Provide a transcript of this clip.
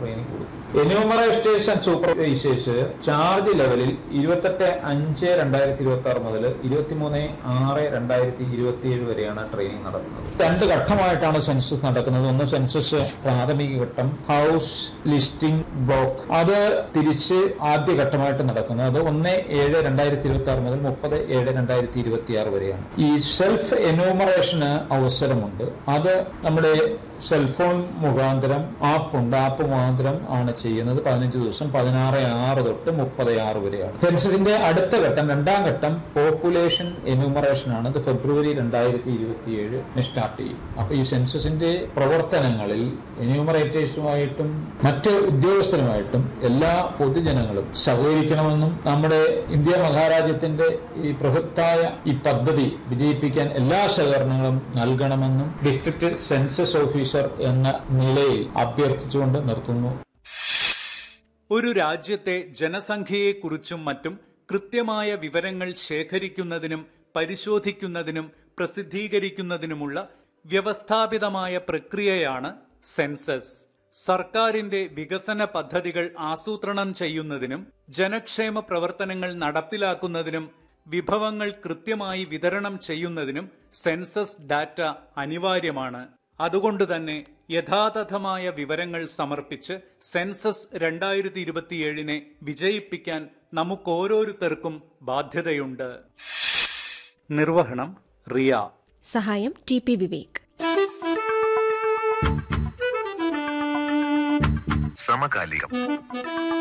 training കൊടുക്കും enumeration supervisors charge ലെവലിൽ ഇരുപത്തെട്ട് അഞ്ച് രണ്ടായിരത്തി ഇരുപത്തി ആറ് മുതൽ ഇരുപത്തിമൂന്ന് ആറ് രണ്ടായിരത്തി ഇരുപത്തി ഏഴ് വരെയാണ് ട്രെയിനിങ് നടക്കുന്നത് രണ്ട് ഘട്ടമായിട്ടാണ് സെൻസസ് നടക്കുന്നത് ഒന്ന് സെൻസസ് പ്രാഥമിക ഘട്ടം ഹൗസ് ലിസ്റ്റിംഗ് ബ്ലോക്ക് അത് തിരിച്ച് ആദ്യ ഘട്ടമായിട്ട് നടക്കുന്നത് അത് ഒന്ന് ഏഴ് രണ്ടായിരത്തി ഇരുപത്തി ആറ് മുതൽ മുപ്പത് ഏഴ് രണ്ടായിരത്തി ഇരുപത്തി ആറ് വരെയാണ് ഈ സെൽഫ് എന്യൂമറേഷന് അവസരമുണ്ട് അത് നമ്മുടെ സെൽഫോൺ മുഖാന്തരം ആപ്പുണ്ട് ആപ്പ് മുഖാന്തരം ആണ് ചെയ്യുന്നത് പതിനഞ്ച് ദിവസം പതിനാറ് ആറ് തൊട്ട് മുപ്പത് ആറ് വരെയാണ് സെൻസസിന്റെ അടുത്ത ഘട്ടം രണ്ടാം ഘട്ടം പോപ്പുലേഷൻ എന്യൂമറേഷൻ ആണ് ഇത് ഫെബ്രുവരി രണ്ടായിരത്തി ഇരുപത്തി ഏഴ് സ്റ്റാർട്ട് ചെയ്യും അപ്പൊ ഈ സെൻസസിന്റെ പ്രവർത്തനങ്ങളിൽ എന്യൂമറേറ്റേഴ്സുമായിട്ടും മറ്റ് ഉദ്യോഗസ്ഥരുമായിട്ടും എല്ലാ പൊതുജനങ്ങളും സഹകരിക്കണമെന്നും നമ്മുടെ ഇന്ത്യ മഹാരാജ്യത്തിന്റെ ഈ ബൃഹത്തായ ഈ പദ്ധതി വിജയിപ്പിക്കാൻ എല്ലാ സഹകരണങ്ങളും നൽകണമെന്നും ഡിസ്ട്രിക്ട് സെൻസസ് ഓഫീസർ എന്ന നിലയിൽ അഭ്യർത്ഥിച്ചുകൊണ്ട് നിർത്തുന്നു ഒരു രാജ്യത്തെ ജനസംഖ്യയെക്കുറിച്ചും മറ്റും കൃത്യമായ വിവരങ്ങൾ ശേഖരിക്കുന്നതിനും പരിശോധിക്കുന്നതിനും പ്രസിദ്ധീകരിക്കുന്നതിനുമുള്ള വ്യവസ്ഥാപിതമായ പ്രക്രിയയാണ് സെൻസസ് സർക്കാരിന്റെ വികസന പദ്ധതികൾ ആസൂത്രണം ചെയ്യുന്നതിനും ജനക്ഷേമ പ്രവർത്തനങ്ങൾ നടപ്പിലാക്കുന്നതിനും വിഭവങ്ങൾ കൃത്യമായി വിതരണം ചെയ്യുന്നതിനും സെൻസസ് ഡാറ്റ അനിവാര്യമാണ് അതുകൊണ്ട് തന്നെ യഥാതഥമായ വിവരങ്ങൾ സമർപ്പിച്ച് സെൻസസ് രണ്ടായിരത്തി ഇരുപത്തിയേഴിനെ വിജയിപ്പിക്കാൻ നമുക്കോരോരുത്തർക്കും ബാധ്യതയുണ്ട് നിർവഹണം റിയ സഹായം ടി പി വിവേക് സമകാലികം